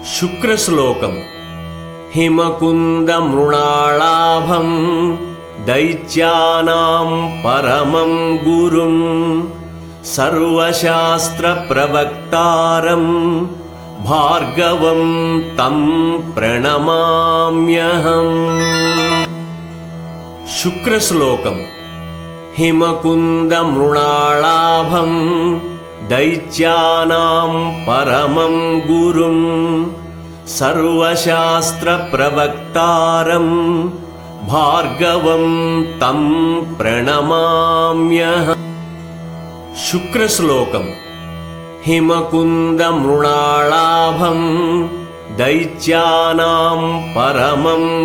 శుక్రశ్లోకం హిమకుందమృణాళాభం దైత్యానాం పరమం గురుం సర్వశాస్త్రప్రవక్తారం భార్గవం తం ప్రణమామ్యహం శుక్రశ్లోకం హిమకుందమృణాళాభం దైత్యానాం పరమం గురుం సర్వశాస్త్రప్రవక్తారం భార్గవం తం ప్రణమామ్యహం శుక్రశ్లోకం హిమకుందమృణాళాభం దైత్యానాం పరమం